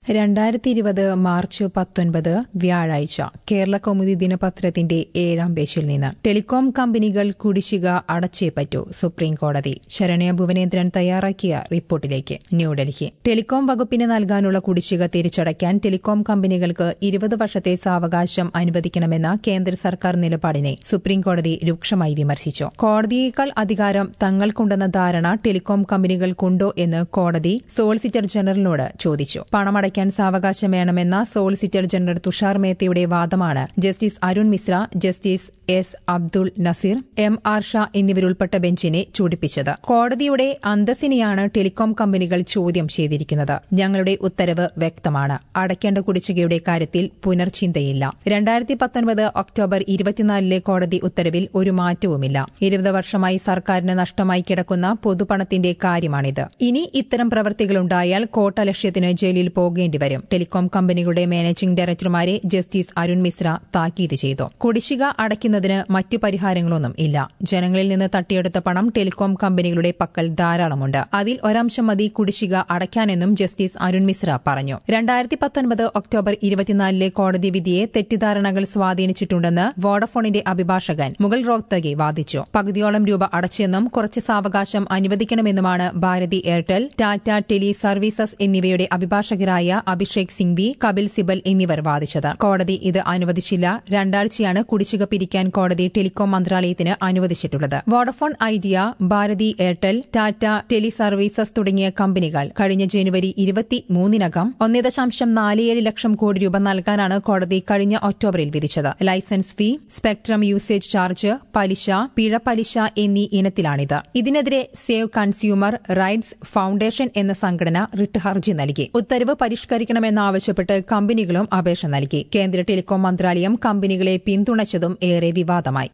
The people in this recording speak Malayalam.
രണ്ടായിരത്തി ഇരുപത് മാർച്ച് പത്തൊൻപത് വ്യാഴാഴ്ച കേരള കൗമുദി ദിനപത്രത്തിന്റെ ഏഴാം പേജിൽ നിന്ന് ടെലികോം കമ്പനികൾ കുടിശ്ശിക അടച്ചേ പറ്റൂ സുപ്രീം കോടതി ശരണ്യ ഭുവനേന്ദ്രൻ തയ്യാറാക്കിയ റിപ്പോർട്ടിലേക്ക് ന്യൂഡൽഹി ടെലികോം വകുപ്പിന് നൽകാനുള്ള കുടിശ്ശിക തിരിച്ചടയ്ക്കാൻ ടെലികോം കമ്പനികൾക്ക് ഇരുപത് വർഷത്തെ സാവകാശം അനുവദിക്കണമെന്ന കേന്ദ്ര സർക്കാർ നിലപാടിനെ സുപ്രീം കോടതി രൂക്ഷമായി വിമർശിച്ചു കോടതിയേക്കാൾ അധികാരം തങ്ങൾക്കുണ്ടെന്ന ധാരണ ടെലികോം കമ്പനികൾക്കുണ്ടോ എന്ന് കോടതി സോളിസിറ്റർ ജനറലിനോട് ചോദിച്ചു പണമടയ്ക്കാൻ സാവകാശം വേണമെന്ന സോളിസിറ്റർ ജനറൽ തുഷാർ മേത്തയുടെ വാദമാണ് justice Arun Mishra justice S Abdul Nazeer M R Shah എന്നിവരുൾപ്പെട്ട ബെഞ്ചിനെ ചൂടിപ്പിച്ചത് കോടതിയുടെ അന്തസ്സിനെയാണ് ടെലികോം കമ്പനികൾ ചോദ്യം ചെയ്തിരിക്കുന്നത് ഞങ്ങളുടെ ഉത്തരവ് വ്യക്തമാണ് അടയ്ക്കേണ്ട കുടിശ്ശികയുടെ കാര്യത്തിൽ പുനർചിന്തയില്ല രണ്ടായിരത്തി പത്തൊൻപത് ഒക്ടോബർ ഇരുപത്തിനാലിലെ കോടതി ഉത്തരവിൽ ഒരു മാറ്റവുമില്ല ഇരുപത് വർഷമായി സർക്കാരിന് നഷ്ടമായി കിടക്കുന്ന പൊതുപണത്തിന്റെ കാര്യമാണിത് ഇനി ഇത്തരം പ്രവൃത്തികളുണ്ടായാൽ കോട്ട ലക്ഷ്യത്തിന് ജയിലിൽ പോകേണ്ടിവരും ടെലികോം കമ്പനികളുടെ മാനേജിംഗ് ഡയറക്ടർമാരെ ജസ്റ്റിസ് അരുൺ മിശ്ര താക്കീത് ചെയ്തു കുടിശ്ശിക അടയ്ക്കുന്നതിന് മറ്റു പരിഹാരങ്ങളൊന്നും ഇല്ല ജനങ്ങളിൽ നിന്ന് തട്ടിയെടുത്ത പണം ടെലികോം കമ്പനികളുടെ പക്കൽ ധാരാളമുണ്ട് അതിൽ ഒരംശം മതി കുടിശ്ശിക അടയ്ക്കാനെന്നും ജസ്റ്റിസ് അരുൺ മിശ്ര പറഞ്ഞു രണ്ടായിരത്തി പത്തൊൻപത് ഒക്ടോബർ ഇരുപത്തിനാലിലെ കോടതി വിധിയെ തെറ്റിദ്ധാരണകൾ സ്വാധീനിച്ചിട്ടുണ്ടെന്ന് വോഡഫോണിന്റെ അഭിഭാഷകൻ മുഗൾ റോഹ്തഗി വാദിച്ചു പകുതിയോളം രൂപ അടച്ചെന്നും കുറച്ച് സാവകാശം അനുവദിക്കണമെന്നുമാണ് Bharti Airtel Tata tele services എന്നിവയുടെ അഭിഭാഷകരായ അഭിഷേക് സിംഗ്വി കപിൽ സിബൽ എന്നിവർ വാദിച്ചത് കോടതി ഇത് അനുവദിച്ചില്ല രണ്ടാഴ്ചയാണ് കുടിശ്ശിക പിരിക്കാൻ കോടതി ടെലികോം മന്ത്രാലയത്തിന് അനുവദിച്ചിട്ടുള്ളത് Vodafone Idea Bharti Airtel Tata tele services തുടങ്ങിയ കമ്പനികൾ കഴിഞ്ഞ ജനുവരി ഇരുപത്തിമൂന്നിനകം ഒന്നേ ദശാംശം നാലേഴ് ലക്ഷം കോടി രൂപ നൽകാനാണ് കോടതി കഴിഞ്ഞ ഒക്ടോബറിൽ വിധിച്ചത് licence fee spectrum usage charge പലിശ പിഴ പലിശ എന്നീ ഇനത്തിലാണിത് ഇതിനെതിരെ സേവ് കൺസ്യൂമർ റൈറ്റ്സ് ഫൌണ്ടേഷൻ എന്ന സംഘടന റിട്ട് ഹർജി നൽകി ഉത്തരവ് പരിഷ്കരിക്കണമെന്നാവശ്യപ്പെട്ട് കമ്പനികളും അപേക്ഷ നൽകി കേന്ദ്ര ടെലികോം മന്ത്രാലയം കമ്പനികളെ പിന്തുണച്ചതും ഏറെ വിവാദമായി